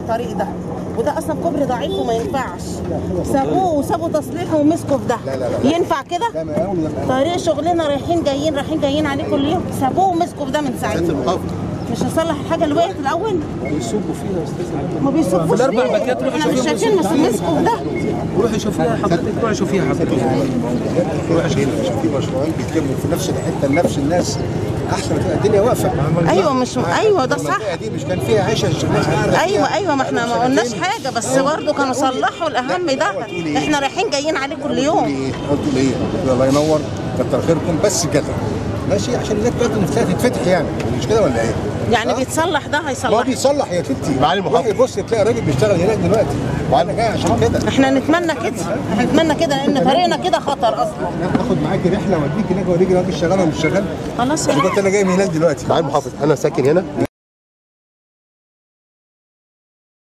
الطريق ده وده اصلا كوبري ضعيف وما ينفعش سابوه وسابوا تصليحه ومسكوا في ده لا، لا، لا. ينفع كده لا ما قوي طريق شغلنا رايحين جايين رايحين جايين عليه كل يوم سابوه ومسكوا في ده من ساعتها مش هنصلح الحاجه اللي وقعت الاول بيسوقوا فيها يا استاذ ما بيصفوش الأربع ليه؟ باكات روحي احنا مش شوفيهم شايفين بس مسكوا في ده روحي شوفيها حضرتك روحي شوفيها حضرتك روح عشان عشان في مشروعين بيتلموا في نفس الحته لنفس الناس احسن ما تبقى الدنيا واقفه ايوه مش ايوه ده صح المنطقه دي مش كان فيها عيشه الناس قاعده ايوه ايوه ما احنا ما قلناش حاجه بس برضه كانوا صلحوا الاهم ده احنا رايحين جايين عليه كل يوم ايه قلت ايه الله ينور كتر خيركم بس كده ماشي عشان الناس برضه نفسها تتفتح يعني مش كده ولا ايه؟ يعني بيتصلح ده ما هو هيصلح بيصلح يا ستي معالي المحافظ. روحي بص تلاقي راجل بيشتغل هناك دلوقتي وانا جاي عشان كده احنا نتمنى كده احنا نتمنى كده لان طريقنا كده خطر اصلا اخد معاكي رحله واديك هناك اوريك الراجل شغال ولا مش شغال خلاص انا كنت انا جاي من هناك دلوقتي معالي المحافظ انا ساكن هنا